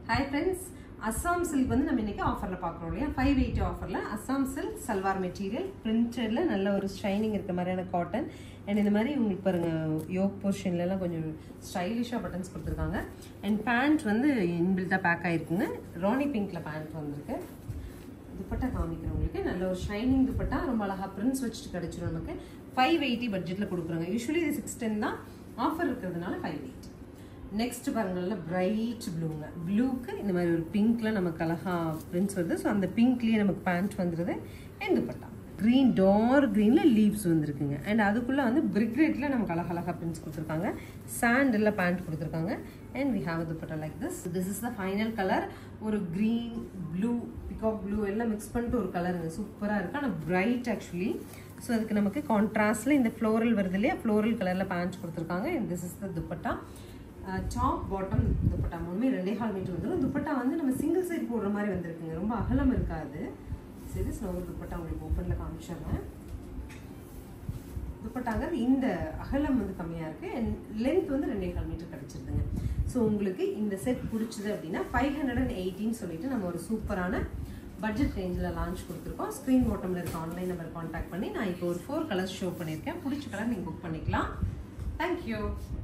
hi friends Assam silk வந்து நம்ம இன்னைக்கு ஆஃபரில் பார்க்குறோம் இல்லையா ஃபைவ் எயிட்டி ஆஃபரில் அஸ்ஸாம் சில்க் சல்வார் மெட்டீரியல் பிரிண்டடில் நல்ல ஒரு ஷைனிங் இருக்க மாதிரியான காட்டன் அண்ட் இந்த மாதிரி உங்களுக்கு பாருங்க யோக் போர்ஷன்லலாம் கொஞ்சம் ஸ்டைலிஷாக பட்டன்ஸ் கொடுத்துருக்காங்க அண்ட் பேண்ட் வந்து இன்பில்ட்டாக பேக் ஆகிருக்குங்க ராணி பிங்க்கில் பேண்ட் வந்திருக்கு துப்பட்டா காமிக்கிறேன் உங்களுக்கு நல்ல ஒரு ஷைனிங் துப்பட்டா ரொம்ப அழகாக பிரிண்ட்ஸ் வச்சுட்டு கிடச்சிரும் நமக்கு ஃபைவ் எயிட்டி பட்ஜெட்டில் கொடுக்குறாங்க யூஸ்வலி இது சிக்ஸ் டென் தான் ஆஃபர் இருக்கிறதுனால ஃபைவ் எயிட்டி நெக்ஸ்ட் பாருங்க நல்ல பிரைட் ப்ளூங்க ப்ளூக்கு இந்த மாதிரி ஒரு பிங்க்ல நமக்கு அழகா பிரிண்ட்ஸ் வருது ஸோ அந்த பிங்க்லேயே நமக்கு பேண்ட் வந்துடுது அண்ட் துப்பட்டா க்ரீன் டார்க் க்ரீனில் லீவ்ஸ் வந்துருக்குங்க அண்ட் அதுக்குள்ளே வந்து பிரிக் ரேட்டில் நமக்கு அழகழகாக பிரிண்ட்ஸ் கொடுத்துருக்காங்க சாண்டில் பேண்ட் கொடுத்துருக்காங்க and we have dupatta like this this is the final colour ஒரு க்ரீன் ப்ளூ பிகாக் ப்ளூ எல்லாம் மிக்ஸ் பண்ணிட்டு ஒரு கலருங்க சூப்பராக இருக்குது ஆனால் பிரைட் ஆக்சுவலி ஸோ அதுக்கு நமக்கு கான்ட்ராஸ்டில் இந்த ஃப்ளோரல் வருது இல்லையா ஃப்ளோரல் கலரில் பேண்ட் கொடுத்துருக்காங்க and this is the dupatta top bottom dupatta மூணுமே ரெண்டே கால் மீட்டர் வந்துடும் துப்பட்டா வந்து நம்ம சிங்கிள் சைட் போடுற மாதிரி வந்திருக்குங்க ரொம்ப அகலம் இருக்காது சரி நான் ஒரு துப்பட்டா உங்களுக்கு ஓப்பனில் காமிச்சிடுறேன் துப்பட்டாங்க இந்த அகலம் வந்து கம்மியாக இருக்குது அண்ட் லென்த் வந்து ரெண்டே கால் மீட்டர் கிடச்சிருதுங்க ஸோ உங்களுக்கு இந்த செட் பிடிச்சது அப்படின்னா ஃபைவ் ஹண்ட்ரட் அண்ட் எயிட்டின்னு சொல்லிட்டு நம்ம ஒரு சூப்பரான பட்ஜெட் ரேஞ்சில் லான்ச் கொடுத்துருக்கோம் ஸ்க்ரீன் பாட்டமில் இருக்க ஆன்லைன் நம்பர் காண்டாக்ட் பண்ணி நான் இப்போ ஒரு ஃபோர் கலர்ஸ் ஷோ பண்ணியிருக்கேன் பிடிச்ச கலர் நீங்கள் புக் பண்ணிக்கலாம் தேங்க்யூ